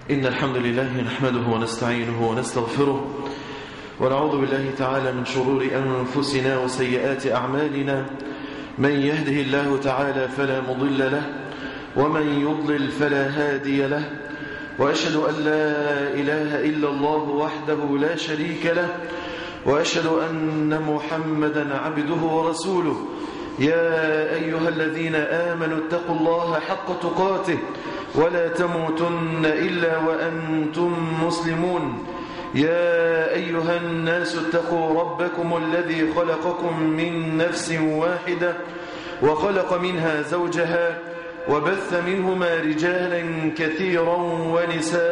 إن الحمد لله نحمده ونستعينه ونستغفره ونعوذ بالله تعالى من شرور أنفسنا وسيئات أعمالنا من يهده الله تعالى فلا مضل له ومن يضلل فلا هادي له وأشهد أن لا إله إلا الله وحده لا شريك له وأشهد أن محمدا عبده ورسوله يا أيها الذين آمنوا اتقوا الله حق تقاته ولا تموتن إلا وأنتم مسلمون يا أيها الناس اتقوا ربكم الذي خلقكم من نفس واحدة وخلق منها زوجها وبث منهما رجالا كثيرا ونساء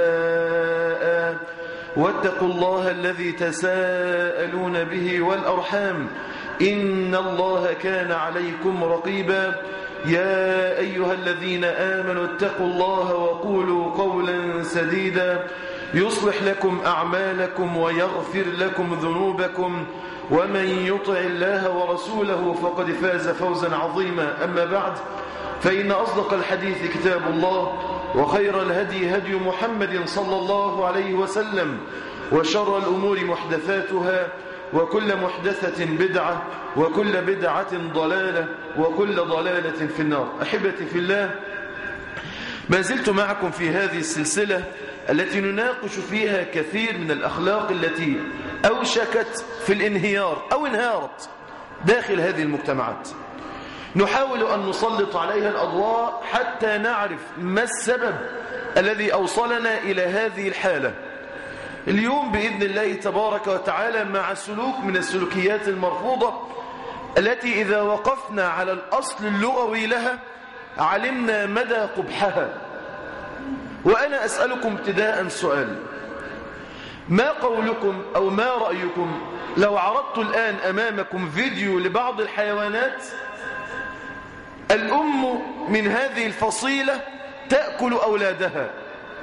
واتقوا الله الذي تساءلون به والأرحام إن الله كان عليكم رقيبا يا أيها الذين آمنوا اتقوا الله وقولوا قولا سديدا يصلح لكم أعمالكم ويغفر لكم ذنوبكم ومن يطع الله ورسوله فقد فاز فوزا عظيما أما بعد فإن أصدق الحديث كتاب الله وخير الهدي هدي محمد صلى الله عليه وسلم وشر الأمور محدثاتها وكل محدثة بدعة وكل بدعة ضلالة وكل ضلالة في النار أحبتي في الله ما زلت معكم في هذه السلسلة التي نناقش فيها كثير من الأخلاق التي أوشكت في الانهيار أو انهارت داخل هذه المجتمعات نحاول أن نسلط عليها الأضواء حتى نعرف ما السبب الذي أوصلنا إلى هذه الحالة اليوم بإذن الله تبارك وتعالى مع سلوك من السلوكيات المرفوضة التي إذا وقفنا على الأصل اللغوي لها علمنا مدى قبحها وأنا أسألكم ابتداء سؤال ما قولكم أو ما رأيكم لو عرضت الآن أمامكم فيديو لبعض الحيوانات الأم من هذه الفصيلة تأكل أولادها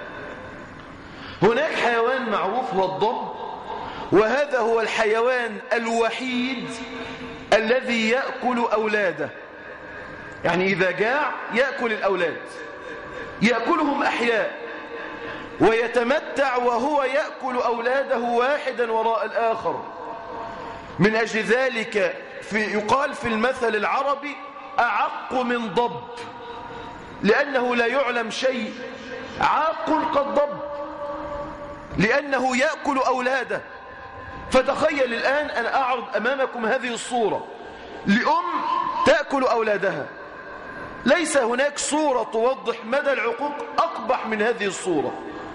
هناك حيوان معروف هو الضب وهذا هو الحيوان الوحيد الذي يأكل أولاده يعني إذا جاع يأكل الأولاد يأكلهم أحياء ويتمتع وهو يأكل أولاده واحدا وراء الآخر من أجل ذلك في يقال في المثل العربي أعق من ضب لأنه لا يعلم شيء عاق قد ضب لأنه يأكل أولاده فتخيل الآن أن أعرض أمامكم هذه الصورة لأم تأكل أولادها ليس هناك صورة توضح مدى العقوق أقبح من هذه الصورة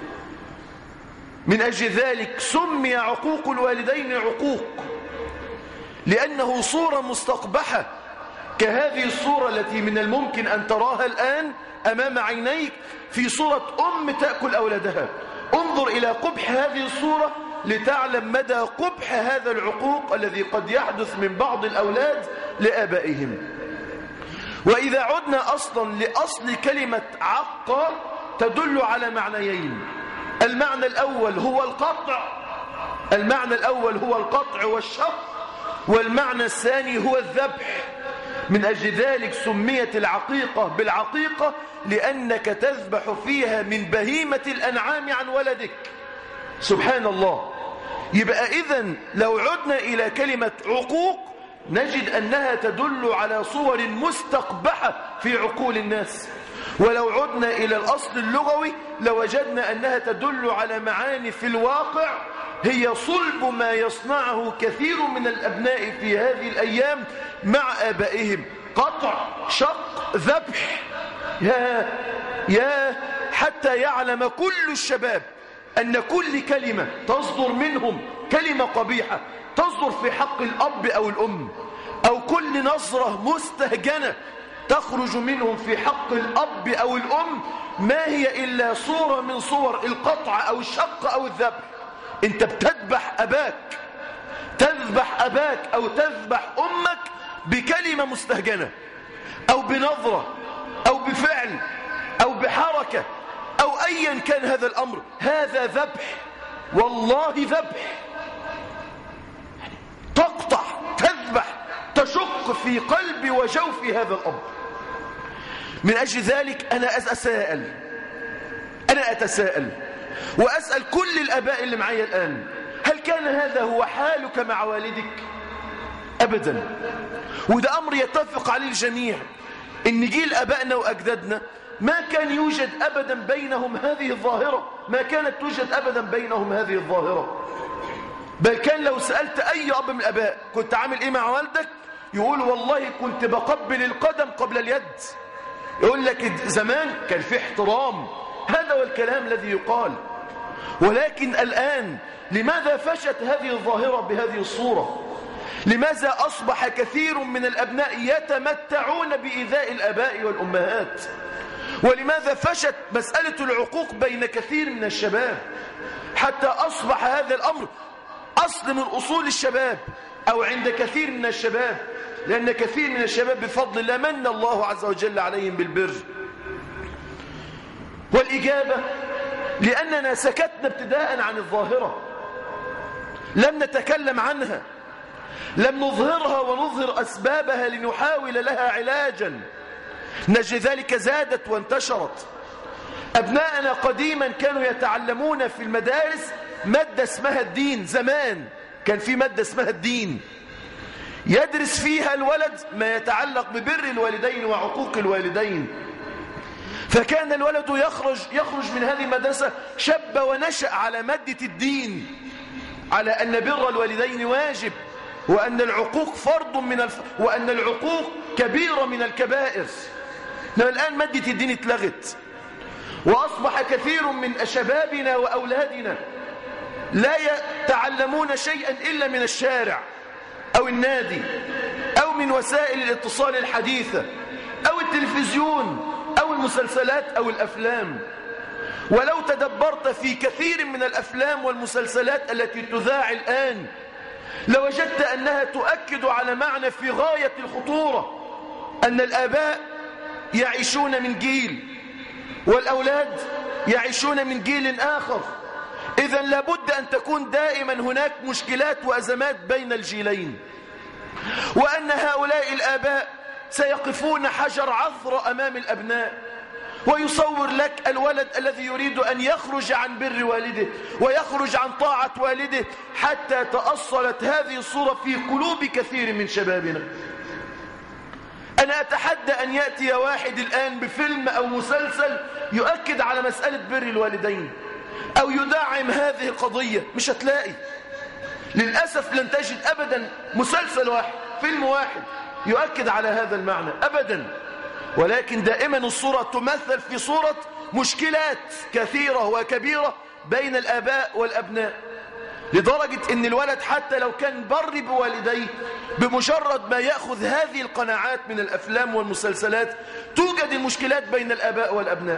من أجل ذلك سمي عقوق الوالدين عقوق لأنه صورة مستقبحة كهذه الصورة التي من الممكن أن تراها الآن أمام عينيك في صورة أم تأكل أولادها انظر إلى قبح هذه الصورة لتعلم مدى قبح هذا العقوق الذي قد يحدث من بعض الأولاد لآبائهم وإذا عدنا أصلا لأصل كلمة عق تدل على معنيين المعنى الأول هو القطع المعنى الأول هو القطع والشق والمعنى الثاني هو الذبح من أجل ذلك سميت العقيقة بالعقيقة لأنك تذبح فيها من بهيمة الأنعام عن ولدك سبحان الله يبقى إذن لو عدنا إلى كلمة عقوق نجد أنها تدل على صور مستقبحة في عقول الناس ولو عدنا إلى الأصل اللغوي لوجدنا أنها تدل على معاني في الواقع هي صلب ما يصنعه كثير من الأبناء في هذه الأيام مع آبائهم قطع شق ذبح يا يا حتى يعلم كل الشباب أن كل كلمة تصدر منهم كلمة قبيحة تصدر في حق الأب أو الأم أو كل نظرة مستهجنة تخرج منهم في حق الأب أو الأم ما هي إلا صورة من صور القطع أو الشق أو الذبح أنت بتذبح أباك تذبح أباك أو تذبح أمك بكلمة مستهجنة أو بنظرة أو بفعل أو بحركة أو أيا كان هذا الأمر هذا ذبح والله ذبح تقطع تذبح تشق في قلب وجوف هذا الأمر من أجل ذلك أنا أتساءل أنا أتساءل وأسأل كل الأباء اللي معي الآن هل كان هذا هو حالك مع والدك أبدا وده أمر يتفق عليه الجميع إن جيل أبائنا وأجدادنا ما كان يوجد أبدا بينهم هذه الظاهرة ما كانت توجد أبدا بينهم هذه الظاهرة بل كان لو سألت أي أب من الأباء كنت عامل إيه مع والدك يقول والله كنت بقبل القدم قبل اليد يقول لك زمان كان في احترام هذا هو الكلام الذي يقال ولكن الآن لماذا فشت هذه الظاهرة بهذه الصورة لماذا أصبح كثير من الأبناء يتمتعون بإيذاء الأباء والأمهات ولماذا فشت مسألة العقوق بين كثير من الشباب حتى أصبح هذا الأمر أصل من أصول الشباب أو عند كثير من الشباب لأن كثير من الشباب بفضل الله من الله عز وجل عليهم بالبر والإجابة لأننا سكتنا ابتداء عن الظاهرة لم نتكلم عنها لم نظهرها ونظهر أسبابها لنحاول لها علاجا نجد ذلك زادت وانتشرت أبناءنا قديما كانوا يتعلمون في المدارس مادة اسمها الدين زمان كان في مادة اسمها الدين يدرس فيها الولد ما يتعلق ببر الوالدين وعقوق الوالدين فكان الولد يخرج يخرج من هذه المدرسة شب ونشأ على مادة الدين على أن بر الوالدين واجب وأن العقوق فرض من الف... وأن العقوق كبيرة من الكبائر لما الآن مادة الدين اتلغت وأصبح كثير من شبابنا وأولادنا لا يتعلمون شيئا إلا من الشارع أو النادي أو من وسائل الاتصال الحديثة أو التلفزيون أو المسلسلات أو الأفلام ولو تدبرت في كثير من الأفلام والمسلسلات التي تذاع الآن لوجدت أنها تؤكد على معنى في غاية الخطورة أن الآباء يعيشون من جيل والأولاد يعيشون من جيل آخر إذا لابد أن تكون دائما هناك مشكلات وأزمات بين الجيلين وأن هؤلاء الآباء سيقفون حجر عثر أمام الأبناء ويصور لك الولد الذي يريد أن يخرج عن بر والده ويخرج عن طاعة والده حتى تأصلت هذه الصورة في قلوب كثير من شبابنا أنا أتحدى أن يأتي واحد الآن بفيلم أو مسلسل يؤكد على مسألة بر الوالدين أو يدعم هذه القضية مش هتلاقي للأسف لن تجد أبدا مسلسل واحد فيلم واحد يؤكد على هذا المعنى أبدا ولكن دائما الصورة تمثل في صورة مشكلات كثيرة وكبيرة بين الآباء والأبناء لدرجة أن الولد حتى لو كان بر بوالديه بمجرد ما يأخذ هذه القناعات من الأفلام والمسلسلات توجد المشكلات بين الآباء والأبناء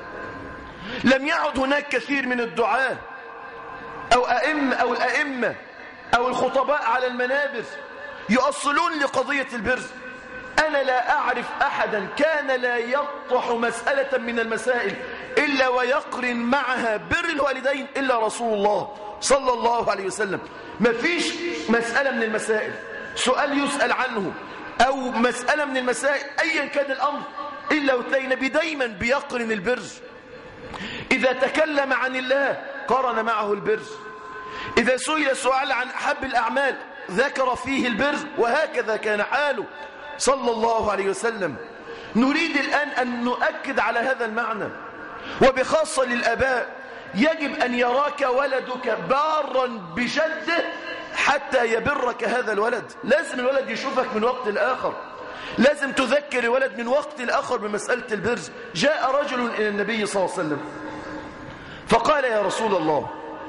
لم يعد هناك كثير من الدعاة أو أئمة أو الأئمة أو الخطباء على المنابر يؤصلون لقضية البر أنا لا أعرف أحدا كان لا يطرح مسألة من المسائل إلا ويقرن معها بر الوالدين إلا رسول الله صلى الله عليه وسلم ما فيش مسألة من المسائل سؤال يسأل عنه أو مسألة من المسائل أيا كان الأمر إلا وتلاقي النبي دايما بيقرن البر إذا تكلم عن الله قرن معه البر إذا سئل سؤال عن أحب الأعمال ذكر فيه البر وهكذا كان حاله صلى الله عليه وسلم نريد الآن أن نؤكد على هذا المعنى وبخاصة للأباء يجب أن يراك ولدك بارا بجده حتى يبرك هذا الولد لازم الولد يشوفك من وقت لآخر لازم تذكر الولد من وقت لآخر بمسألة البر جاء رجل إلى النبي صلى الله عليه وسلم فقال يا رسول الله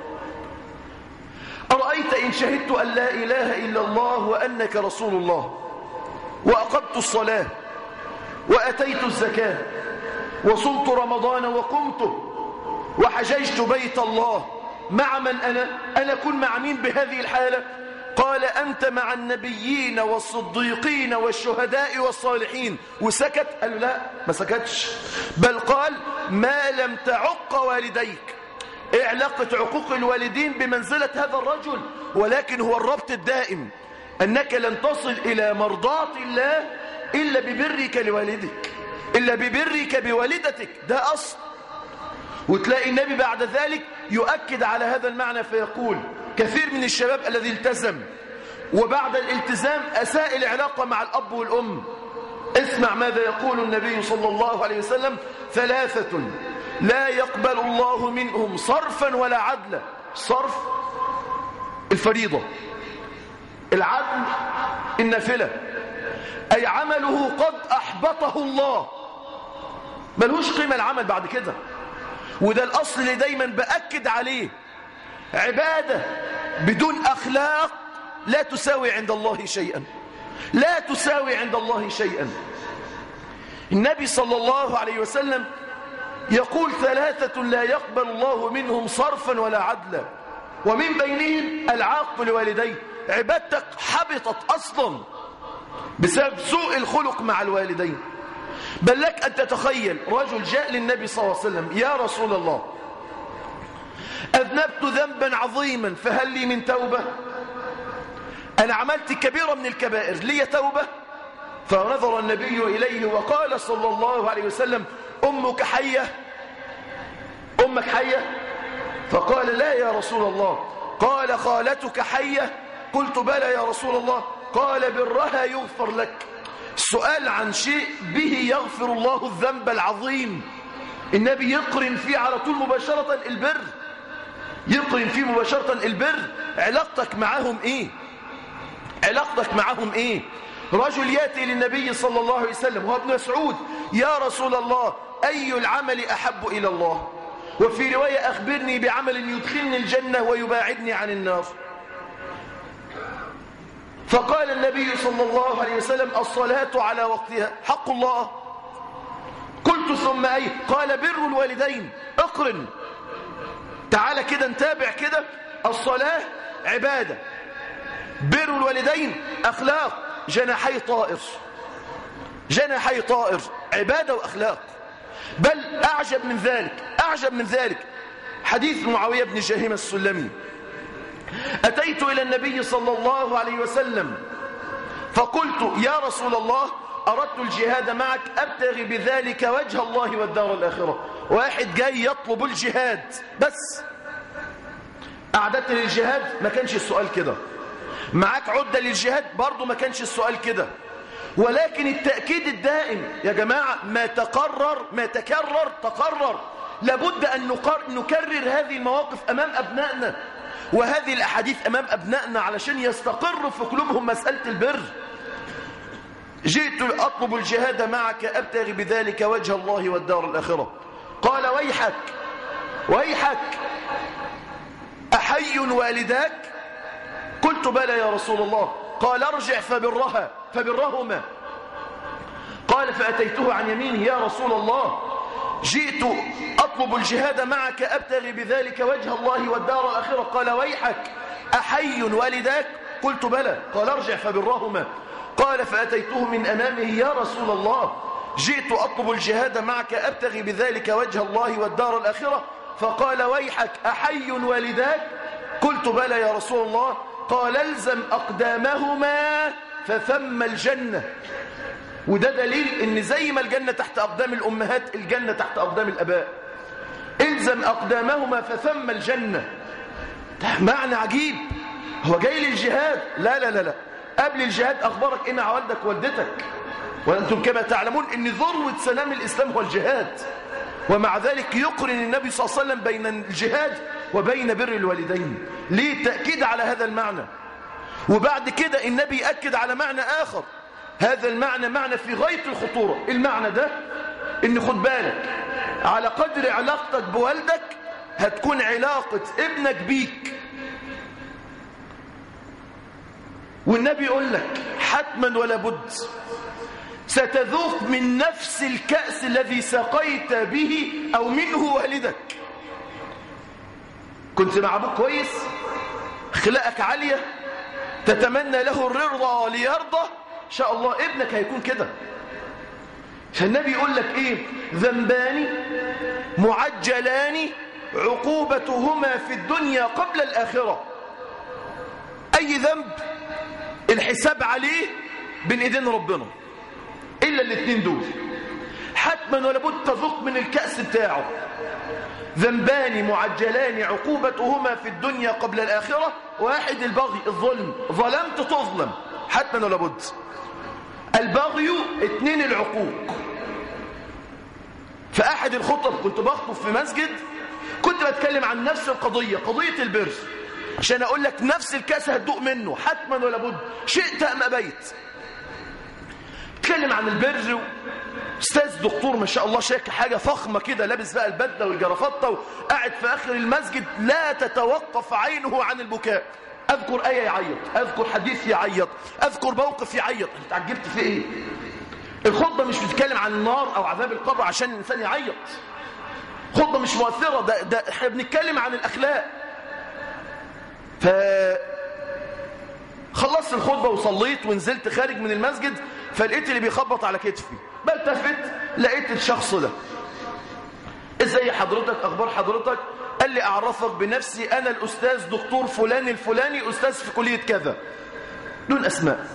أرأيت إن شهدت أن لا إله إلا الله وأنك رسول الله وأقمت الصلاة وأتيت الزكاة وصمت رمضان وقمته وحججت بيت الله مع من أنا أنا كن مع مين بهذه الحالة قال أنت مع النبيين والصديقين والشهداء والصالحين وسكت قال لا ما سكتش بل قال ما لم تعق والديك ايه علاقة عقوق الوالدين بمنزلة هذا الرجل ولكن هو الربط الدائم أنك لن تصل إلى مرضاة الله إلا ببرك لوالدك إلا ببرك بوالدتك ده أصل وتلاقي النبي بعد ذلك يؤكد على هذا المعنى فيقول كثير من الشباب الذي التزم وبعد الالتزام أساء العلاقة مع الأب والأم اسمع ماذا يقول النبي صلى الله عليه وسلم ثلاثة لا يقبل الله منهم صرفا ولا عدلا صرف الفريضة العدل النافلة أي عمله قد أحبطه الله ملهوش قيمة العمل بعد كده وده الأصل اللي دايما بأكد عليه عبادة بدون أخلاق لا تساوي عند الله شيئا لا تساوي عند الله شيئا النبي صلى الله عليه وسلم يقول ثلاثة لا يقبل الله منهم صرفا ولا عدلا ومن بينهم العاق لوالديه عبادتك حبطت أصلا بسبب سوء الخلق مع الوالدين بل لك أن تتخيل رجل جاء للنبي صلى الله عليه وسلم يا رسول الله أذنبت ذنبا عظيما فهل لي من توبة أنا عملت كبيرة من الكبائر لي توبة فنظر النبي إليه وقال صلى الله عليه وسلم أمك حية أمك حية فقال لا يا رسول الله قال خالتك حية قلت بلى يا رسول الله قال برها يغفر لك السؤال عن شيء به يغفر الله الذنب العظيم النبي يقرن فيه على طول مباشرة البر يقرن فيه مباشرة البر علاقتك معهم ايه علاقتك معهم ايه رجل ياتي للنبي صلى الله عليه وسلم وهو ابن مسعود يا رسول الله اي العمل احب الى الله وفي روايه اخبرني بعمل يدخلني الجنه ويباعدني عن النار فقال النبي صلى الله عليه وسلم الصلاه على وقتها حق الله قلت ثم اي قال بر الوالدين اقرن تعال كده نتابع كده الصلاه عباده بر الوالدين أخلاق جناحي طائر جناحي طائر عبادة وأخلاق بل أعجب من ذلك أعجب من ذلك حديث معاوية بن جهيم السلمي أتيت إلى النبي صلى الله عليه وسلم فقلت يا رسول الله أردت الجهاد معك أبتغي بذلك وجه الله والدار الآخرة واحد جاي يطلب الجهاد بس أعددت للجهاد ما كانش السؤال كده معاك عدة للجهاد برضو ما كانش السؤال كده ولكن التأكيد الدائم يا جماعة ما تقرر ما تكرر تقرر لابد أن نكرر هذه المواقف أمام أبنائنا وهذه الأحاديث أمام أبنائنا علشان يستقر في قلوبهم مسألة البر جئت أطلب الجهاد معك أبتغي بذلك وجه الله والدار الآخرة قال ويحك ويحك أحي والداك قلت بلى يا رسول الله قال ارجع فبرها فبرهما قال فأتيته عن يمينه يا رسول الله جئت أطلب الجهاد معك أبتغي بذلك وجه الله والدار الآخرة قال ويحك أحي والداك قلت بلى قال ارجع فبرهما قال فأتيته من أمامه يا رسول الله جئت أطلب الجهاد معك أبتغي بذلك وجه الله والدار الآخرة فقال ويحك أحي والداك قلت بلى يا رسول الله قال الزم أقدامهما فثم الجنة وده دليل ان زي ما الجنة تحت أقدام الأمهات الجنة تحت أقدام الأباء الزم أقدامهما فثم الجنة ده معنى عجيب هو جاي للجهاد لا لا لا لا قبل الجهاد أخبرك إيه مع والدك والدتك وأنتم كما تعلمون أن ذروة سلام الإسلام هو الجهاد ومع ذلك يقرن النبي صلى الله عليه وسلم بين الجهاد وبين بر الوالدين ليه تأكيد على هذا المعنى وبعد كده النبي يأكد على معنى آخر هذا المعنى معنى في غاية الخطورة المعنى ده ان خد بالك على قدر علاقتك بوالدك هتكون علاقة ابنك بيك والنبي يقول لك حتما ولا بد ستذوق من نفس الكأس الذي سقيت به أو منه والدك كنت مع أبوك كويس خلاقك عالية تتمنى له الرضا ليرضى إن شاء الله ابنك هيكون كده فالنبي يقول لك إيه ذنبان معجلان عقوبتهما في الدنيا قبل الآخرة أي ذنب الحساب عليه بين إيدين ربنا إلا الاثنين دول حتى حتما ولا بد تذوق من الكأس بتاعه ذنبان معجلان عقوبتهما في الدنيا قبل الآخرة واحد البغي الظلم ظلمت تظلم حتما ولا بد البغي اتنين العقوق في أحد الخطب كنت بخطب في مسجد كنت بتكلم عن نفس القضية قضية البر عشان أقول لك نفس الكاس هتدوق منه حتما ولا بد شئت أم أبيت اتكلم عن البر استاذ دكتور ما شاء الله شاك حاجة فخمة كده لابس بقى البدلة والجرافطة وقاعد في آخر المسجد لا تتوقف عينه عن البكاء أذكر آية يعيط أذكر حديث يعيط أذكر موقف يعيط أنت عجبت في إيه الخطبة مش بتتكلم عن النار أو عذاب القبر عشان الإنسان يعيط خطبة مش مؤثرة ده, ده احنا بنتكلم عن الأخلاق ف خلصت الخطبة وصليت ونزلت خارج من المسجد فلقيت اللي بيخبط على كتفي بلتفت لقيت الشخص ده ازاي حضرتك اخبار حضرتك قال لي اعرفك بنفسي انا الاستاذ دكتور فلان الفلاني استاذ في كلية كذا دون اسماء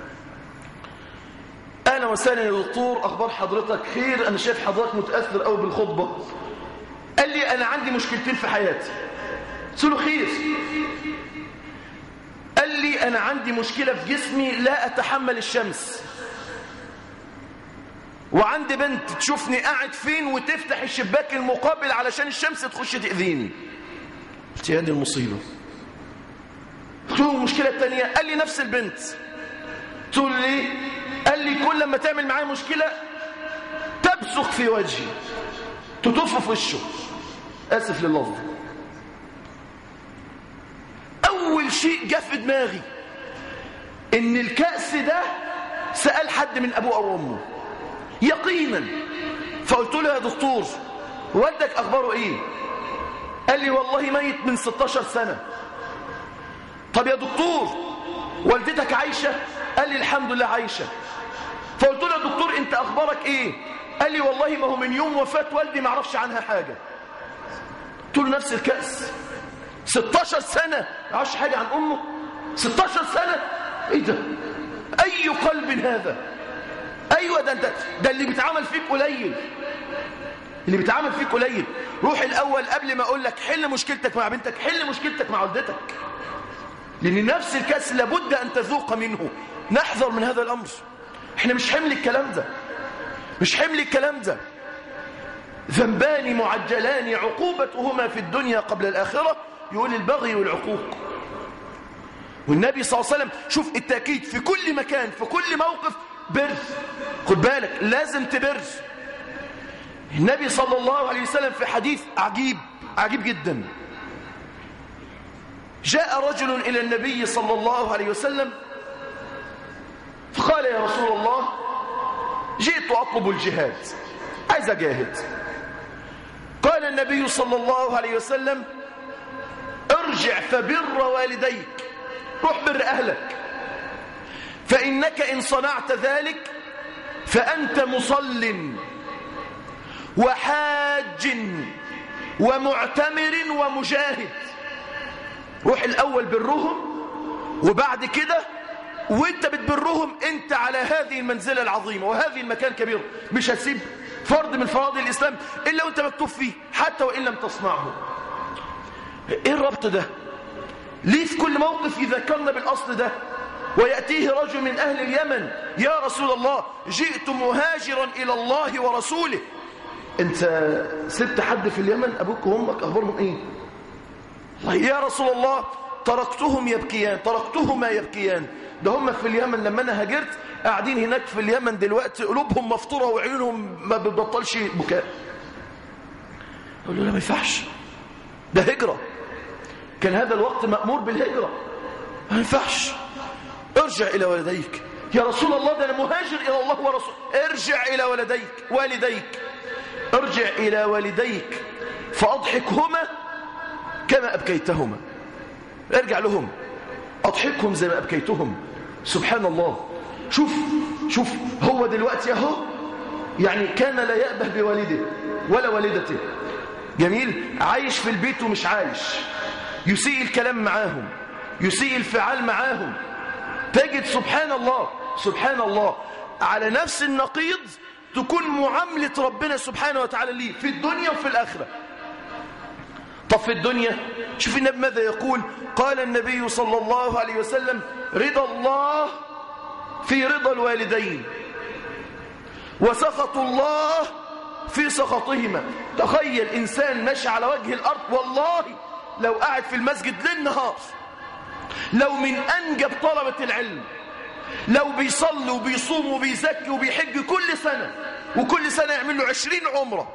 اهلا وسهلا يا دكتور اخبار حضرتك خير انا شايف حضرتك متاثر قوي بالخطبه قال لي انا عندي مشكلتين في حياتي قلت له خير قال لي انا عندي مشكله في جسمي لا اتحمل الشمس وعندي بنت تشوفني قاعد فين وتفتح الشباك المقابل علشان الشمس تخش تاذيني قلت يا دي المصيبه قلت له المشكله الثانيه قال لي نفس البنت قلت له ليه قال لي كل لما تعمل معايا مشكله تبصق في وجهي تطف في وشه اسف لللفظ اول شيء جه في دماغي ان الكأس ده سأل حد من ابوه او امه يقينا فقلت له يا دكتور والدك اخباره ايه قال لي والله ميت من 16 سنة طب يا دكتور والدتك عايشة قال لي الحمد لله عايشة فقلت له يا دكتور انت اخبارك ايه قال لي والله ما هو من يوم وفاة والدي ما اعرفش عنها حاجة قلت له نفس الكأس 16 سنة ما يعرفش حاجة عن امه 16 سنة ايه ده اي قلب هذا ايوه ده انت ده اللي بيتعامل فيك قليل اللي بيتعامل فيك قليل روح الاول قبل ما اقول لك حل مشكلتك مع بنتك حل مشكلتك مع والدتك لان نفس الكاس لابد ان تذوق منه نحذر من هذا الامر احنا مش حمل الكلام ده مش حمل الكلام ده ذنبان معجلان عقوبتهما في الدنيا قبل الآخرة يقول البغي والعقوق والنبي صلى الله عليه وسلم شوف التأكيد في كل مكان في كل موقف بر خد بالك لازم تبر النبي صلى الله عليه وسلم في حديث عجيب عجيب جدا جاء رجل إلى النبي صلى الله عليه وسلم فقال يا رسول الله جئت أطلب الجهاد عايز أجاهد قال النبي صلى الله عليه وسلم ارجع فبر والديك روح بر أهلك فإنك إن صنعت ذلك فأنت مصل وحاج ومعتمر ومجاهد روح الأول برهم وبعد كده وانت بتبرهم انت على هذه المنزلة العظيمة وهذه المكان كبير مش هتسيب فرض من فرائض الإسلام إلا وانت مكتوب فيه حتى وإن لم تصنعه ايه الربط ده ليه في كل موقف يذكرنا بالأصل ده ويأتيه رجل من أهل اليمن يا رسول الله جئت مهاجرا إلى الله ورسوله انت سبت حد في اليمن أبوك وأمك أخبارهم ايه يا رسول الله تركتهم يبكيان تركتهما يبكيان ده هم في اليمن لما أنا هاجرت قاعدين هناك في اليمن دلوقتي قلوبهم مفطورة وعيونهم ما بتبطلش بكاء قال له لا ما ينفعش ده هجرة كان هذا الوقت مأمور بالهجرة ما ينفعش ارجع إلى والديك يا رسول الله ده أنا مهاجر إلى الله ورسوله ارجع إلى والديك والديك ارجع إلى والديك فأضحكهما كما أبكيتهما ارجع لهم أضحكهم زي ما أبكيتهم سبحان الله شوف شوف هو دلوقتي اهو يعني كان لا يأبه بوالده ولا والدته جميل عايش في البيت ومش عايش يسيء الكلام معاهم يسيء الفعال معاهم تجد سبحان الله سبحان الله على نفس النقيض تكون معاملة ربنا سبحانه وتعالى ليه في الدنيا وفي الآخرة طب في الدنيا شوف النبي ماذا يقول قال النبي صلى الله عليه وسلم رضا الله في رضا الوالدين وسخط الله في سخطهما تخيل إنسان ماشي على وجه الأرض والله لو قاعد في المسجد للنهار لو من أنجب طلبة العلم لو بيصلي وبيصوم وبيزكي وبيحج كل سنة وكل سنة يعمل له عشرين عمرة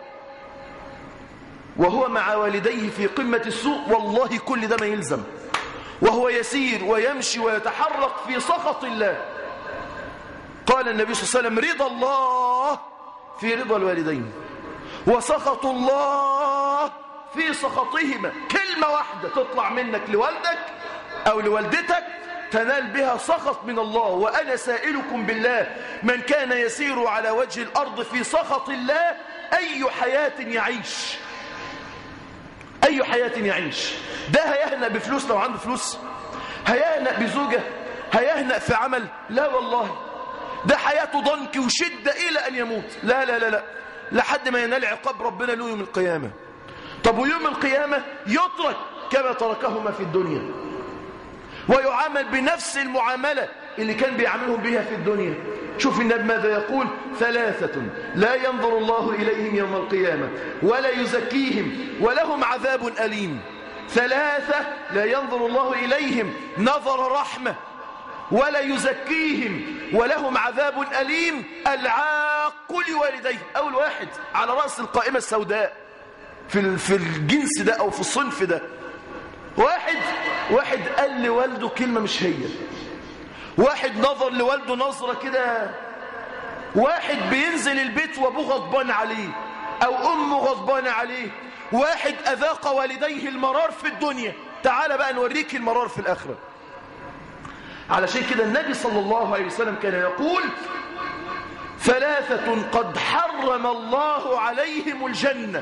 وهو مع والديه في قمة السوء والله كل ده ما يلزم وهو يسير ويمشي ويتحرك في سخط الله قال النبي صلى الله عليه وسلم رضا الله في رضا الوالدين وسخط الله في سخطهما كلمة واحدة تطلع منك لوالدك أو لوالدتك تنال بها سخط من الله وأنا سائلكم بالله من كان يسير على وجه الأرض في سخط الله أي حياة يعيش أي حياة يعيش ده هيهنأ بفلوس لو عنده فلوس هيهنأ بزوجة هيهنأ في عمل لا والله ده حياته ضنك وشدة إلى أن يموت لا لا لا لا لحد ما ينال عقاب ربنا له يوم القيامة طب ويوم القيامة يترك كما تركهما في الدنيا ويعامل بنفس المعاملة اللي كان بيعاملهم بها في الدنيا شوف النبي ماذا يقول ثلاثة لا ينظر الله إليهم يوم القيامة ولا يزكيهم ولهم عذاب أليم ثلاثة لا ينظر الله إليهم نظر رحمة ولا يزكيهم ولهم عذاب أليم العاق لوالديه أول واحد على رأس القائمة السوداء في في الجنس ده أو في الصنف ده واحد واحد قال لوالده كلمة مش هي واحد نظر لوالده نظرة كده واحد بينزل البيت وابوه غضبان عليه أو أمه غضبانة عليه واحد أذاق والديه المرار في الدنيا تعال بقى نوريك المرار في الآخرة علشان كده النبي صلى الله عليه وسلم كان يقول ثلاثة قد حرم الله عليهم الجنة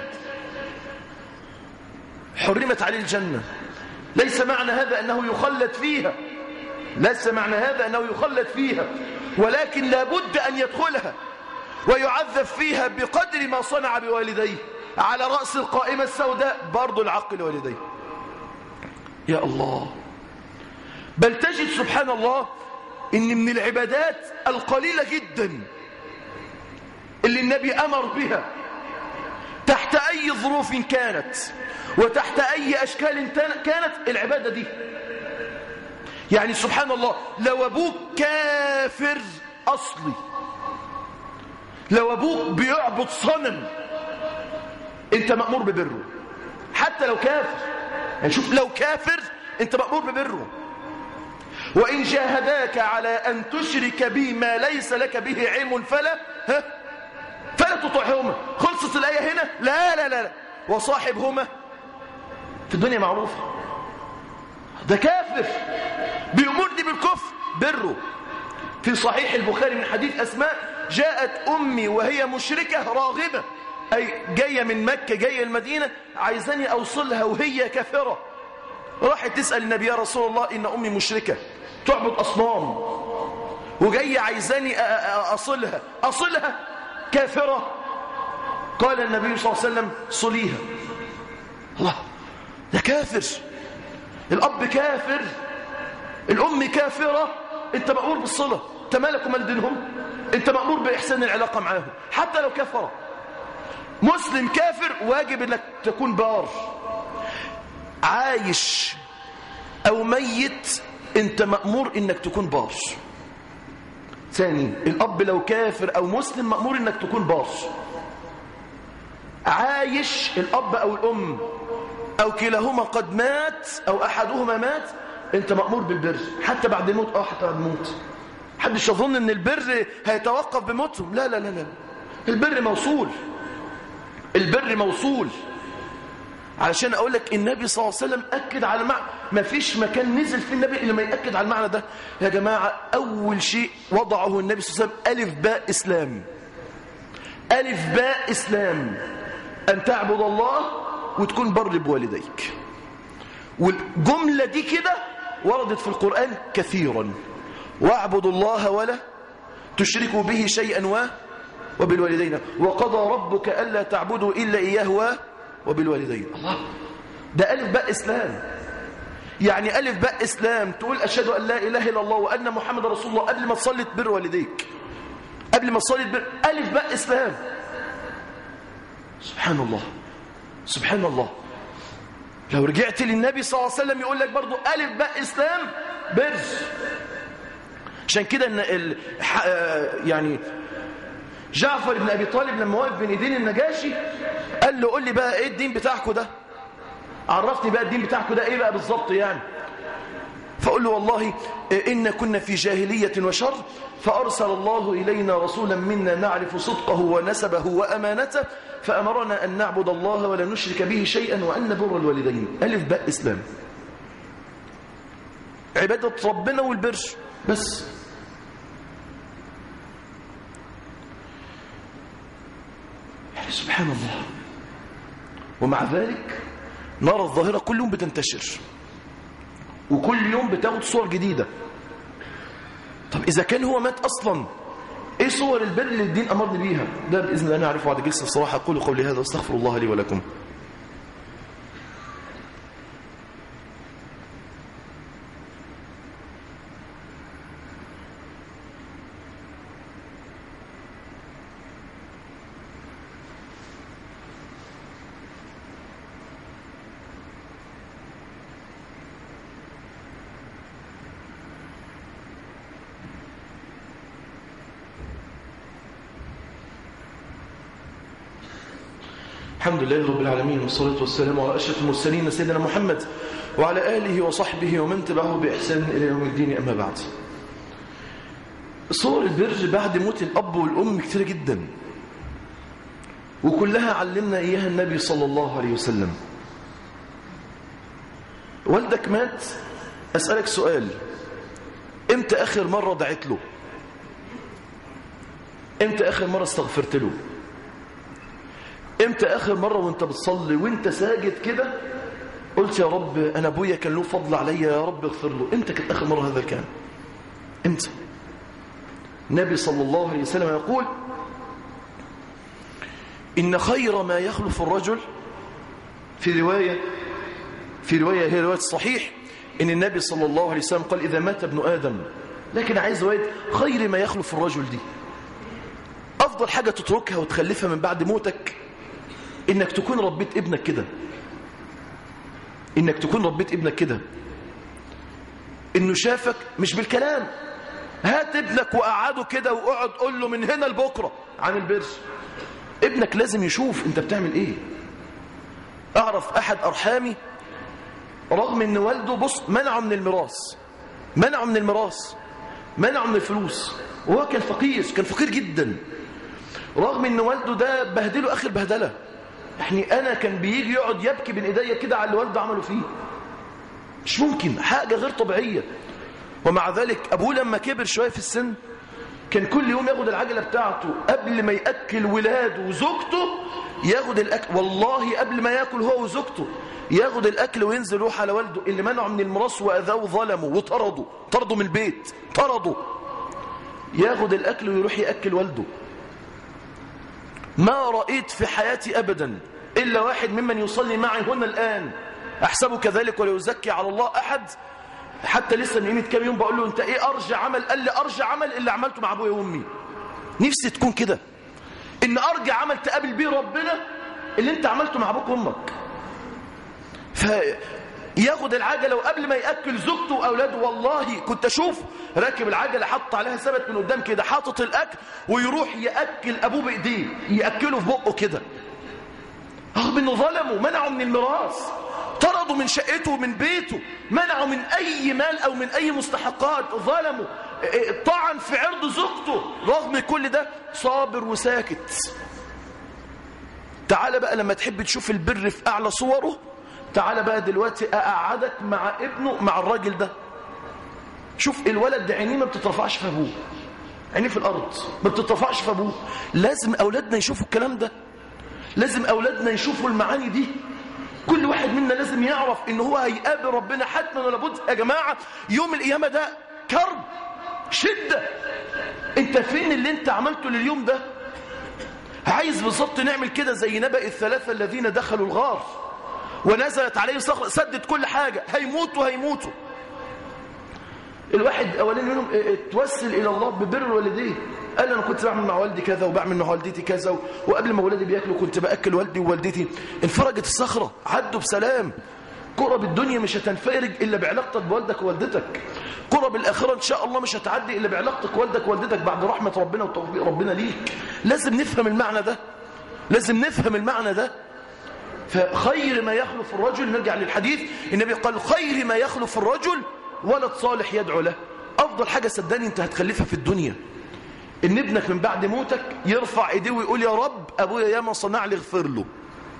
حرمت عليه الجنة ليس معنى هذا أنه يخلد فيها ليس معنى هذا أنه يخلد فيها ولكن لابد أن يدخلها ويعذب فيها بقدر ما صنع بوالديه على رأس القائمة السوداء برضو العق لوالديه يا الله بل تجد سبحان الله إن من العبادات القليلة جدا اللي النبي أمر بها تحت أي ظروف كانت وتحت أي أشكال كانت العبادة دي يعني سبحان الله لو أبوك كافر أصلي لو أبوك بيعبد صنم أنت مأمور ببره حتى لو كافر يعني شوف لو كافر أنت مأمور ببره وإن جاهداك على أن تشرك بي ما ليس لك به علم فلا ها فلا تطعهما خلصت الآية هنا لا لا لا, لا. وصاحبهما في الدنيا معروفة ده كافر بيأمرني بالكفر بره في صحيح البخاري من حديث أسماء جاءت أمي وهي مشركة راغبة أي جاية من مكة جاية المدينة عايزاني أوصلها وهي كافرة راحت تسأل النبي يا رسول الله إن أمي مشركة تعبد أصنام وجاية عايزاني أصلها أصلها كافرة قال النبي صلى الله عليه وسلم صليها الله ده كافر الأب كافر الأم كافرة أنت مأمور بالصلة أنت مالك ومال دينهم أنت مأمور بإحسان العلاقة معاهم حتى لو كفر مسلم كافر واجب أنك تكون بار عايش أو ميت أنت مأمور أنك تكون بار ثاني الأب لو كافر أو مسلم مأمور أنك تكون بار عايش الأب أو الأم أو كلاهما قد مات أو أحدهما مات أنت مأمور بالبر حتى بعد الموت أو حتى بعد الموت حدش يظن أن البر هيتوقف بموتهم لا لا لا لا البر موصول البر موصول علشان أقول لك النبي صلى الله عليه وسلم أكد على المعنى ما فيش مكان نزل في النبي إلا ما يأكد على المعنى ده يا جماعة أول شيء وضعه النبي صلى الله عليه وسلم ألف باء إسلام ألف باء إسلام أن تعبد الله وتكون بر بوالديك والجملة دي كده وردت في القرآن كثيرا واعبدوا الله ولا تشركوا به شيئا و وبالوالدين وقضى ربك ألا تعبدوا إلا إياه و- وبالوالدين الله ده ألف باء إسلام يعني ألف باء إسلام تقول أشهد أن لا إله إلا الله وأن محمد رسول الله قبل ما تصلي تبر والديك قبل ما تصلي تبر ألف باء إسلام سبحان الله سبحان الله لو رجعت للنبي صلى الله عليه وسلم يقول لك برضو ألف باء إسلام بر عشان كده إن ال... ح... آه، يعني جعفر بن أبي طالب لما وقف بين ايدين النجاشي قال له قول لي بقى ايه الدين بتاعكم ده عرفني بقى الدين بتاعكم ده ايه بقى بالظبط يعني فقول له والله إن كنا في جاهلية وشر فأرسل الله إلينا رسولا منا نعرف صدقه ونسبه وأمانته فأمرنا أن نعبد الله ولا نشرك به شيئا وأن نبر الوالدين ألف باء إسلام عبادة ربنا والبر بس يعني سبحان الله ومع ذلك نرى الظاهرة كل يوم بتنتشر وكل يوم بتاخد صور جديدة طب إذا كان هو مات أصلا إيه صور البر اللي الدين أمرني بيها ده بإذن الله نعرفه بعد جلسة الصراحة أقول قولي هذا واستغفر الله لي ولكم الحمد لله رب العالمين والصلاة والسلام على أشرف المرسلين سيدنا محمد وعلى آله وصحبه ومن تبعه بإحسان إلى يوم الدين أما بعد صور البر بعد موت الأب والأم كتير جدا وكلها علمنا إياها النبي صلى الله عليه وسلم والدك مات أسألك سؤال امتى آخر مرة دعيت له امتى آخر مرة استغفرت له امتى اخر مرة وانت بتصلي وانت ساجد كده قلت يا رب انا ابويا كان له فضل عليا يا رب اغفر له امتى كانت اخر مرة هذا الكلام امتى النبي صلى الله عليه وسلم يقول ان خير ما يخلف الرجل في رواية في رواية هي رواية صحيح ان النبي صلى الله عليه وسلم قال اذا مات ابن ادم لكن عايز رواية خير ما يخلف الرجل دي افضل حاجة تتركها وتخلفها من بعد موتك انك تكون ربيت ابنك كده انك تكون ربيت ابنك كده انه شافك مش بالكلام هات ابنك وقعده كده واقعد قول له من هنا لبكره عن البر ابنك لازم يشوف انت بتعمل ايه اعرف احد ارحامي رغم ان والده بص منعه من الميراث منعه من الميراث منعه من الفلوس وهو كان فقير كان فقير جدا رغم ان والده ده بهدله اخر بهدله يعني انا كان بيجي يقعد يبكي بين ايديا كده على اللي والده عمله فيه مش ممكن حاجه غير طبيعيه ومع ذلك ابوه لما كبر شويه في السن كان كل يوم ياخد العجله بتاعته قبل ما ياكل ولاده وزوجته ياخد الاكل والله قبل ما ياكل هو وزوجته ياخد الاكل وينزل يروح على والده اللي منعه من الميراث واذاه وظلمه وطرده طرده من البيت طرده ياخد الاكل ويروح ياكل والده ما رأيت في حياتي أبدا إلا واحد ممن يصلي معي هنا الآن أحسبه كذلك ولا يزكي على الله أحد حتى لسه من قيمة كام يوم بقول له أنت إيه أرجع عمل قال لي أرجع عمل اللي عملته مع أبويا وأمي نفسي تكون كده إن أرجع عمل تقابل بيه ربنا اللي أنت عملته مع أبوك وأمك فياخد العجلة وقبل ما يأكل زوجته وأولاده والله كنت أشوف راكب العجلة حط عليها ثبت من قدام كده حاطط الأكل ويروح يأكل أبوه بإيديه يأكله في بقه كده رغم إنه ظلمه منعه من الميراث طردوا من شقته ومن بيته منعوا من أي مال أو من أي مستحقات ظلموا طعن في عرض زوجته رغم كل ده صابر وساكت تعال بقى لما تحب تشوف البر في أعلى صوره تعال بقى دلوقتي أقعدك مع ابنه مع الراجل ده شوف الولد ده عينيه ما بتترفعش في أبوه عينيه في الأرض ما بتترفعش في أبوه لازم أولادنا يشوفوا الكلام ده لازم أولادنا يشوفوا المعاني دي كل واحد منا لازم يعرف ان هو هيقابل ربنا حتما ولا بد يا جماعة يوم القيامة ده كرب شدة انت فين اللي انت عملته لليوم ده عايز بالظبط نعمل كده زي نبأ الثلاثة الذين دخلوا الغار ونزلت عليه صخرة سدت كل حاجة هيموتوا هيموتوا الواحد أولين منهم توسل إلى الله ببر والديه قال أنا كنت بعمل مع والدي كذا وبعمل مع والدتي كذا وقبل ما ولادي بياكلوا كنت بأكل والدي ووالدتي انفرجت الصخرة عدوا بسلام قرب الدنيا مش هتنفرج إلا بعلاقتك بوالدك ووالدتك قرب الآخرة إن شاء الله مش هتعدي إلا بعلاقتك والدك ووالدتك بعد رحمة ربنا وتوفيق ربنا ليك لازم نفهم المعنى ده لازم نفهم المعنى ده فخير ما يخلف الرجل نرجع للحديث النبي قال خير ما يخلف الرجل ولد صالح يدعو له أفضل حاجة صدقني أنت هتخلفها في الدنيا إن ابنك من بعد موتك يرفع ايديه ويقول يا رب أبويا ياما صنع لي اغفر له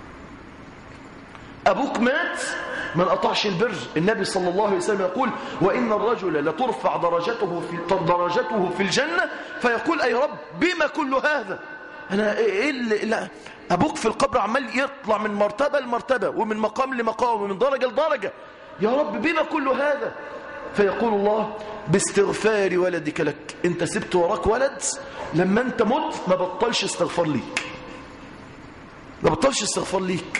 أبوك مات ما قطعش البر النبي صلى الله عليه وسلم يقول وإن الرجل لترفع درجته في درجته في الجنة فيقول أي رب بما كل هذا أنا إيه اللي لا أبوك في القبر عمال يطلع من مرتبة لمرتبة ومن مقام لمقام ومن درجة لدرجة يا رب بما كل هذا فيقول الله باستغفار ولدك لك انت سبت وراك ولد لما انت مت ما بطلش استغفار ليك ما بطلش استغفار ليك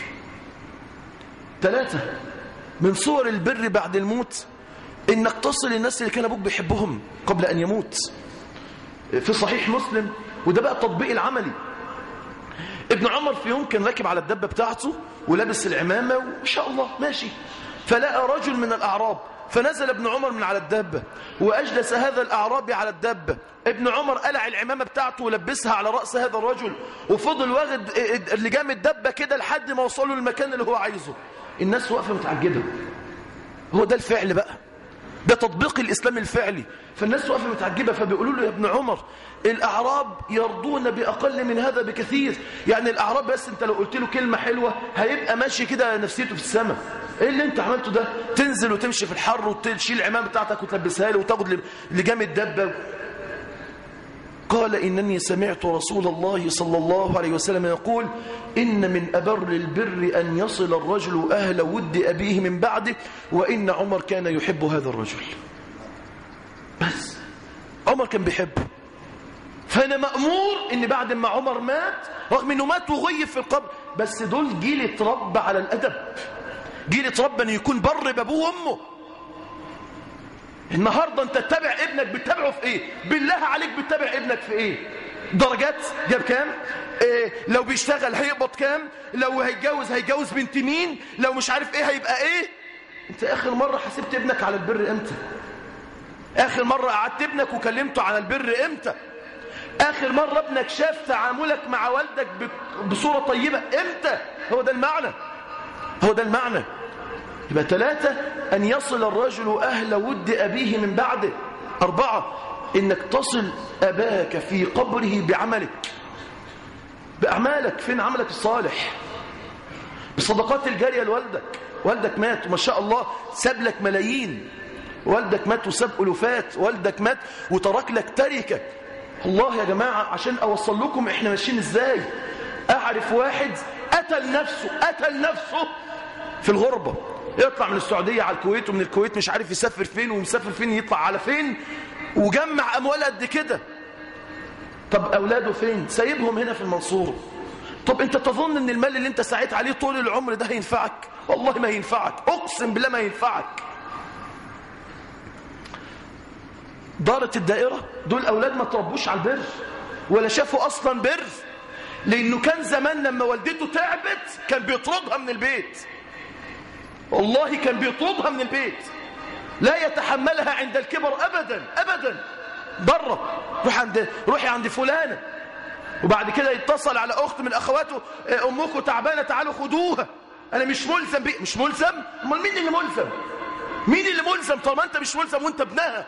ثلاثة من صور البر بعد الموت انك تصل الناس اللي كان ابوك بيحبهم قبل ان يموت في صحيح مسلم وده بقى التطبيق العملي ابن عمر في يوم كان راكب على الدبة بتاعته ولابس العمامة وإن شاء الله ماشي فلقى رجل من الأعراب فنزل ابن عمر من على الدبة وأجلس هذا الأعرابي على الدبة ابن عمر قلع العمامة بتاعته ولبسها على رأس هذا الرجل وفضل واخد اللي جام الدبة كده لحد ما وصلوا للمكان اللي هو عايزه الناس واقفة متعجبة هو ده الفعل بقى ده تطبيق الإسلام الفعلي فالناس واقفة متعجبة فبيقولوا له يا ابن عمر الأعراب يرضون بأقل من هذا بكثير يعني الأعراب بس انت لو قلت له كلمة حلوة هيبقى ماشي كده نفسيته في السماء ايه اللي انت عملته ده تنزل وتمشي في الحر وتشيل العمام بتاعتك وتلبسها له وتاخد لجام الدبة قال إنني سمعت رسول الله صلى الله عليه وسلم يقول إن من أبر البر أن يصل الرجل أهل ود أبيه من بعده وإن عمر كان يحب هذا الرجل بس عمر كان بيحبه فأنا مأمور إن بعد ما عمر مات رغم إنه مات وغيب في القبر بس دول جيل اتربى على الأدب جيل اتربى إنه يكون بر بأبوه وأمه النهاردة انت تتابع ابنك بتتابعه في ايه بالله عليك بتتابع ابنك في ايه درجات جاب كام إيه لو بيشتغل هيقبض كام لو هيتجوز هيتجوز بنت مين لو مش عارف ايه هيبقى ايه انت اخر مرة حسبت ابنك على البر امتى اخر مرة قعدت ابنك وكلمته على البر امتى اخر مرة ابنك شاف تعاملك مع والدك بصورة طيبة امتى هو ده المعنى هو ده المعنى يبقى ثلاثة أن يصل الرجل أهل ود أبيه من بعده أربعة إنك تصل أباك في قبره بعملك بأعمالك فين عملك الصالح بصدقات الجارية لوالدك والدك مات وما شاء الله ساب لك ملايين والدك مات وساب ألوفات والدك مات وترك لك تركة الله يا جماعة عشان أوصل لكم إحنا ماشيين إزاي أعرف واحد قتل نفسه قتل نفسه في الغربة يطلع من السعودية على الكويت ومن الكويت مش عارف يسافر فين ومسافر فين يطلع على فين وجمع أموال قد كده طب أولاده فين سايبهم هنا في المنصورة طب انت تظن ان المال اللي انت سعيت عليه طول العمر ده هينفعك والله ما ينفعك اقسم بالله ما ينفعك دارت الدائرة دول أولاد ما تربوش على البر ولا شافوا أصلا بر لأنه كان زمان لما والدته تعبت كان بيطردها من البيت والله كان بيطردها من البيت لا يتحملها عند الكبر أبدا أبدا بره روح عند روحي عند فلانة وبعد كده يتصل على أخت من أخواته أمكم تعبانة تعالوا خدوها أنا مش ملزم بيه مش ملزم امال مين اللي ملزم مين اللي ملزم طالما أنت مش ملزم وأنت ابنها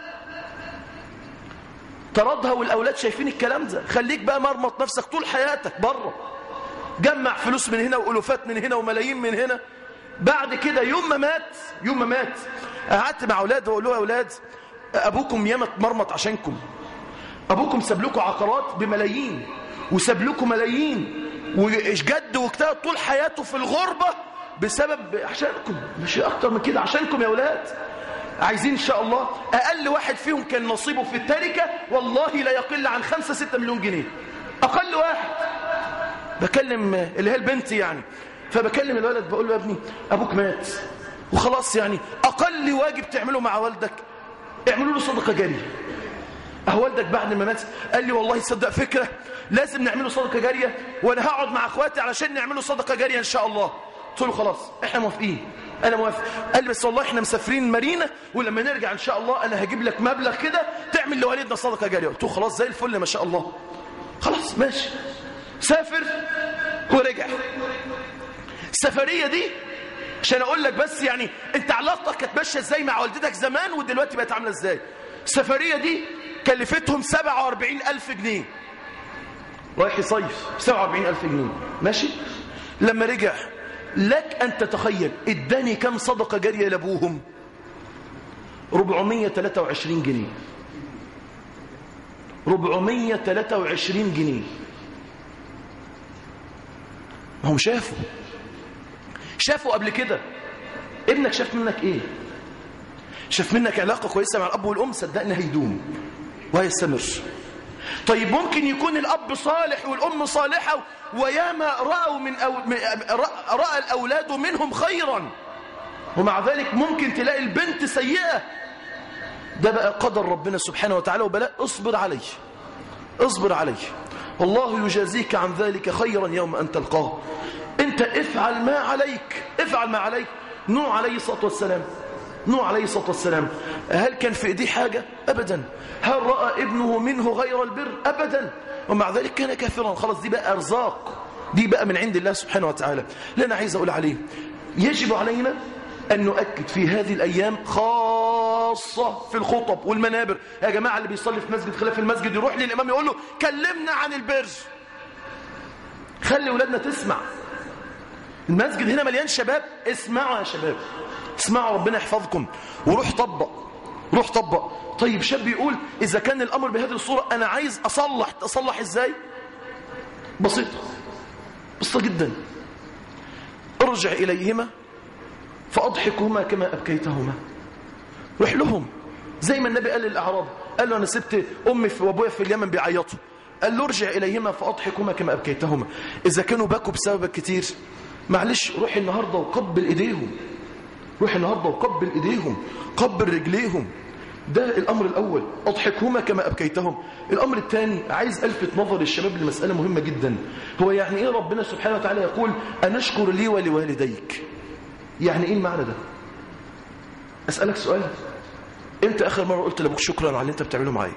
طردها والأولاد شايفين الكلام ده خليك بقى مرمط نفسك طول حياتك بره جمع فلوس من هنا وألوفات من هنا وملايين من هنا بعد كده يوم ما مات يوم ما مات قعدت مع أولاده وأقول له يا أولاد أبوكم ياما اتمرمط عشانكم أبوكم ساب لكم عقارات بملايين وساب لكم ملايين وجد واجتهد طول حياته في الغربة بسبب عشانكم مش أكتر من كده عشانكم يا أولاد عايزين إن شاء الله أقل واحد فيهم كان نصيبه في التركة والله لا يقل عن خمسة ستة مليون جنيه أقل واحد بكلم اللي هي البنت يعني فبكلم الولد بقول له يا ابني ابوك مات وخلاص يعني اقل واجب تعمله مع والدك اعملوا له صدقه جاريه اهو والدك بعد ما مات قال لي والله صدق فكره لازم نعمله صدقه جاريه وانا هقعد مع اخواتي علشان نعمله صدقه جاريه ان شاء الله قلت له خلاص احنا موافقين انا موافق قال لي بس والله احنا مسافرين مارينا ولما نرجع ان شاء الله انا هجيب لك مبلغ كده تعمل لوالدنا صدقه جاريه قلت له خلاص زي الفل ما شاء الله خلاص ماشي سافر ورجع السفريه دي عشان اقول لك بس يعني انت علاقتك كانت ماشيه ازاي مع والدتك زمان ودلوقتي بقت عامله ازاي السفريه دي كلفتهم 47000 جنيه رايح يصيف 47000 جنيه ماشي لما رجع لك ان تتخيل اداني كم صدقه جاريه لابوهم 423 جنيه 423 جنيه ما هم شافوا شافوا قبل كده ابنك شاف منك ايه شاف منك علاقة كويسة مع الأب والأم صدقني هيدوم وهيستمر طيب ممكن يكون الأب صالح والأم صالحة وياما رأوا من أو... رأى الأولاد منهم خيرا ومع ذلك ممكن تلاقي البنت سيئة ده بقى قدر ربنا سبحانه وتعالى وبلاء اصبر عليه اصبر عليه والله يجازيك عن ذلك خيرا يوم أن تلقاه انت افعل ما عليك افعل ما عليك نوح عليه الصلاة والسلام نوح عليه الصلاة والسلام هل كان في ايديه حاجة أبدا هل رأى ابنه منه غير البر أبدا ومع ذلك كان كافرا خلاص دي بقى أرزاق دي بقى من عند الله سبحانه وتعالى لا أنا عايز أقول عليه يجب علينا أن نؤكد في هذه الأيام خاصة في الخطب والمنابر يا جماعة اللي بيصلي في مسجد خلاف المسجد يروح للإمام يقول له كلمنا عن البر خلي ولادنا تسمع المسجد هنا مليان شباب اسمعوا يا شباب اسمعوا ربنا يحفظكم وروح طبق روح طبق طيب شاب يقول إذا كان الأمر بهذه الصورة أنا عايز أصلح أصلح إزاي بسيطة بسيطة جدا ارجع إليهما فأضحكهما كما أبكيتهما روح لهم زي ما النبي قال للأعراب قال له أنا سبت أمي وأبويا في اليمن بيعيطوا قال له ارجع إليهما فأضحكهما كما أبكيتهما إذا كانوا بكوا بسببك كتير معلش روح النهاردة وقبل إيديهم روح النهاردة وقبل إيديهم قبل رجليهم ده الأمر الأول أضحكهما كما أبكيتهم الأمر الثاني عايز ألفت نظر الشباب لمسألة مهمة جدا هو يعني إيه ربنا سبحانه وتعالى يقول أنشكر لي ولوالديك يعني إيه المعنى ده أسألك سؤال أنت آخر مرة قلت لأبوك شكرا على اللي أنت بتعمله معايا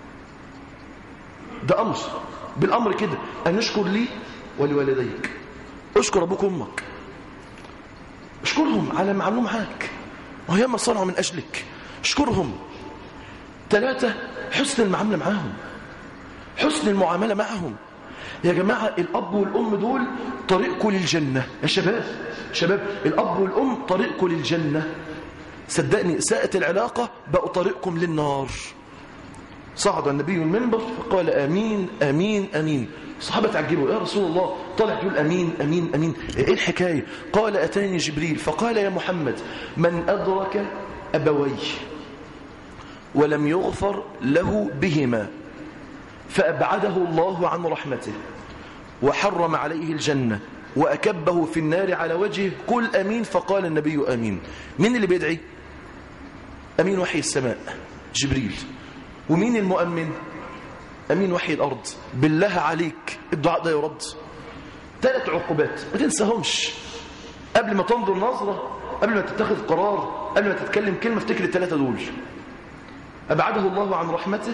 ده أمر بالأمر كده أنشكر لي ولوالديك اشكر أبوك وأمك اشكرهم على ما عملوا معاك وهي صنعوا من أجلك اشكرهم ثلاثة حسن المعاملة معاهم حسن المعاملة معهم يا جماعة الأب والأم دول طريقكم للجنة يا شباب شباب الأب والأم طريقكم للجنة صدقني ساءت العلاقة بقوا طريقكم للنار صعد النبي المنبر فقال آمين آمين آمين الصحابة تعجبوا يا رسول الله طلع تقول أمين أمين أمين إيه الحكاية قال أتاني جبريل فقال يا محمد من أدرك أبويه ولم يغفر له بهما فأبعده الله عن رحمته وحرم عليه الجنة وأكبه في النار على وجهه قل أمين فقال النبي أمين مين اللي بيدعي أمين وحي السماء جبريل ومين المؤمن أمين وحي الأرض بالله عليك الدعاء ده يرد ثلاث عقوبات ما تنساهمش قبل ما تنظر نظرة قبل ما تتخذ قرار قبل ما تتكلم كلمة افتكر الثلاثة دول أبعده الله عن رحمته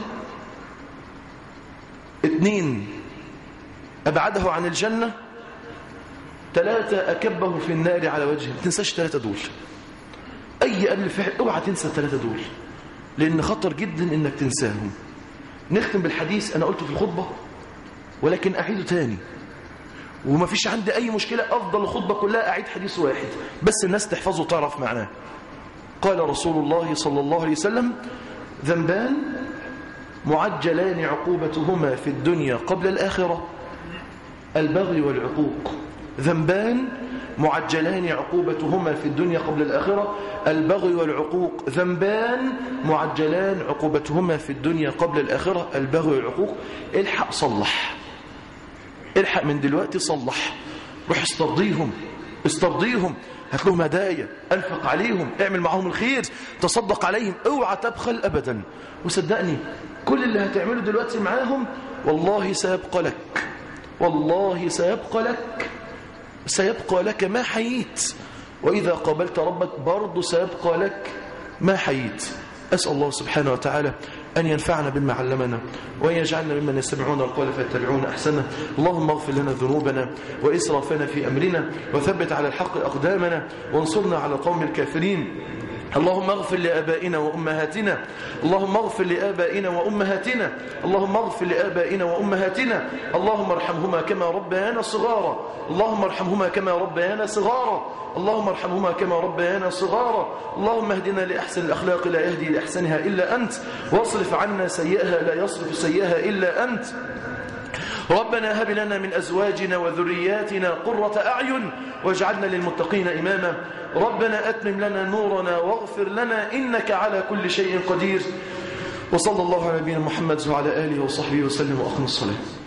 اثنين أبعده عن الجنة ثلاثة أكبه في النار على وجهه ما تنساش الثلاثة دول أي قبل فعل اوعى تنسى الثلاثة دول لأن خطر جدا إنك تنساهم نختم بالحديث أنا قلته في الخطبة ولكن أعيده تاني وما فيش عندي أي مشكلة أفضل الخطبة كلها أعيد حديث واحد بس الناس تحفظه وتعرف معناه قال رسول الله صلى الله عليه وسلم ذنبان معجلان عقوبتهما في الدنيا قبل الآخرة البغي والعقوق ذنبان معجلان عقوبتهما في الدنيا قبل الآخرة البغي والعقوق ذنبان معجلان عقوبتهما في الدنيا قبل الآخرة البغي والعقوق الحق صلح الحق من دلوقتي صلح روح استرضيهم استرضيهم هات لهم هدايا انفق عليهم اعمل معهم الخير تصدق عليهم اوعى تبخل ابدا وصدقني كل اللي هتعمله دلوقتي معاهم والله سيبقى لك والله سيبقى لك سيبقى لك ما حييت وإذا قابلت ربك برضه سيبقى لك ما حييت أسأل الله سبحانه وتعالى أن ينفعنا بما علمنا وأن يجعلنا ممن يستمعون القول فيتبعون أحسنه اللهم اغفر لنا ذنوبنا وإسرافنا في أمرنا وثبت على الحق أقدامنا وانصرنا على القوم الكافرين اللهم اغفر لآبائنا وأمهاتنا اللهم اغفر لآبائنا وأمهاتنا اللهم اغفر لآبائنا وأمهاتنا اللهم ارحمهما كما ربيانا صغارا اللهم ارحمهما كما ربيانا صغارا اللهم ارحمهما كما ربيانا صغارا اللهم اهدنا لأحسن الأخلاق لا يهدي لأحسنها إلا أنت واصرف عنا سيئها لا يصرف سيئها إلا أنت ربنا هب لنا من أزواجنا وذرياتنا قرة أعين واجعلنا للمتقين إماما ربنا أتمم لنا نورنا واغفر لنا إنك على كل شيء قدير وصلى الله على نبينا محمد وعلى آله وصحبه وسلم وأخنا الصلاة